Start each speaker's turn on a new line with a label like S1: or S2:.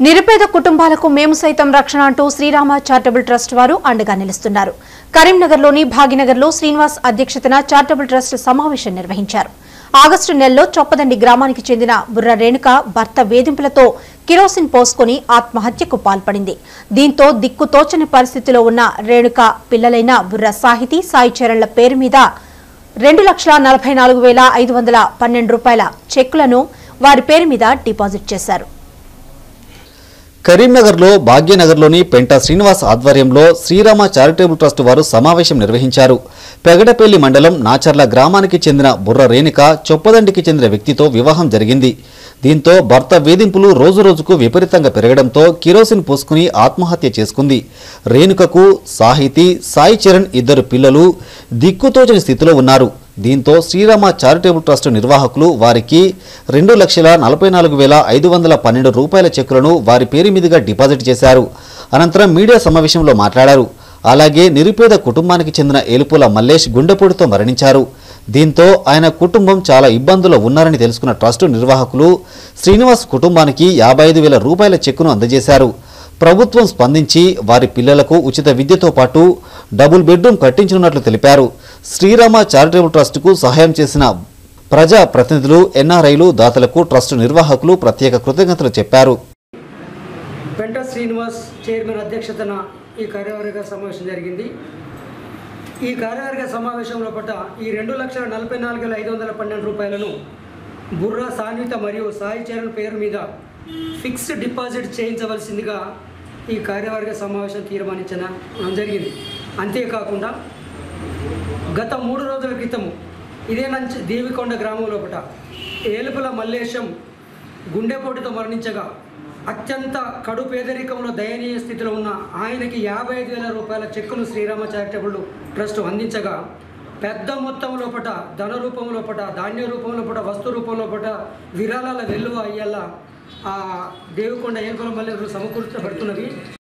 S1: నిరుపేద కుటుంబాలకు మేము సైతం రక్షణ అంటూ శ్రీరామ చారిటబుల్ ట్రస్ట్ వారు అండగా నిలుస్తున్నారు కరీంనగర్లోని భాగ్యనగర్లో శ్రీనివాస్ అధ్యక్షతన చారిటబుల్ ట్రస్ట్ సమావేశం నిర్వహించారు ఆగస్టు నెలలో చొప్పదండి గ్రామానికి చెందిన బుర్ర రేణుక భర్త వేధింపులతో కిరోసిన్ పోసుకుని ఆత్మహత్యకు పాల్పడింది దీంతో దిక్కుతోచని పరిస్థితిలో ఉన్న రేణుక పిల్లలైన బుర్ర సాహితీ సాయి చరణ్ల పేరు మీద రెండు లక్షల నలభై నాలుగు వేల ఐదు వందల పన్నెండు రూపాయల చెక్కులను వారి పేరు మీద డిపాజిట్ చేశారు
S2: కరీంనగర్లో భాగ్యనగర్లోని పెంట శ్రీనివాస్ ఆధ్వర్యంలో శ్రీరామ చారిటబుల్ ట్రస్ట్ వారు సమావేశం నిర్వహించారు పెగడపల్లి మండలం నాచర్ల గ్రామానికి చెందిన బుర్ర రేణుక చొప్పదండికి చెందిన వ్యక్తితో వివాహం జరిగింది దీంతో భర్త వేధింపులు రోజురోజుకు విపరీతంగా పెరగడంతో కిరోసిన్ పోసుకుని ఆత్మహత్య చేసుకుంది రేణుకకు సాహితీ సాయి చరణ్ ఇద్దరు పిల్లలు దిక్కుతోచని స్థితిలో ఉన్నారు దీంతో శ్రీరామ చారిటబుల్ ట్రస్ట్ నిర్వాహకులు వారికి రెండు లక్షల నలభై నాలుగు వేల ఐదు వందల పన్నెండు రూపాయల చెక్కులను వారి పేరు మీదుగా డిపాజిట్ చేశారు అనంతరం మీడియా సమావేశంలో మాట్లాడారు అలాగే నిరుపేద కుటుంబానికి చెందిన ఏలుపుల మల్లేష్ గుండెపోటుతో మరణించారు దీంతో ఆయన కుటుంబం చాలా ఇబ్బందుల్లో ఉన్నారని తెలుసుకున్న ట్రస్టు నిర్వాహకులు శ్రీనివాస్ కుటుంబానికి యాభై ఐదు వేల రూపాయల చెక్కును అందజేశారు ప్రభుత్వం స్పందించి వారి పిల్లలకు ఉచిత విద్యతో పాటు డబుల్ బెడ్రూమ్ కట్టించనున్నట్లు తెలిపారు శ్రీరామ చారిటబుల్ ట్రస్టుకు సహాయం చేసిన ప్రజా ప్రతినిధులు ఎన్ఆర్ఐలు దాతలకు ట్రస్టు నిర్వాహకులు ప్రత్యేక కృతజ్ఞతలు చెప్పారు
S3: పెంట శ్రీనివాస్ చైర్మన్ అధ్యక్షతన ఈ కార్యవర్గ సమావేశం జరిగింది ఈ కార్యవర్గ సమావేశంలో పట్ల ఈ రెండు లక్షల నలభై నాలుగు వేల ఐదు వందల పన్నెండు రూపాయలను బుర్రా సాన్విత మరియు సాయి చరణ్ పేరు మీద ఫిక్స్డ్ డిపాజిట్ చేయించవలసిందిగా ఈ కార్యవర్గ సమావేశం తీర్మానించడం జరిగింది అంతేకాకుండా గత మూడు రోజుల క్రితము ఇదే నంచి దేవికొండ గ్రామం లోపల ఏలుపుల మల్లేశం గుండెపోటుతో మరణించగా అత్యంత కడు పేదరికంలో దయనీయ స్థితిలో ఉన్న ఆయనకి యాభై ఐదు వేల రూపాయల చెక్కును శ్రీరామ చారిటబుల్ ట్రస్ట్ అందించగా పెద్ద మొత్తం లోపల ధన రూపం లోపల ధాన్య రూపం లోపల వస్తు రూపం లోపల విరాళాల వెల్లువ అయ్యేలా ఆ దేవికొండ ఏలుపుల మల్లెలు సమకూర్చబడుతున్నవి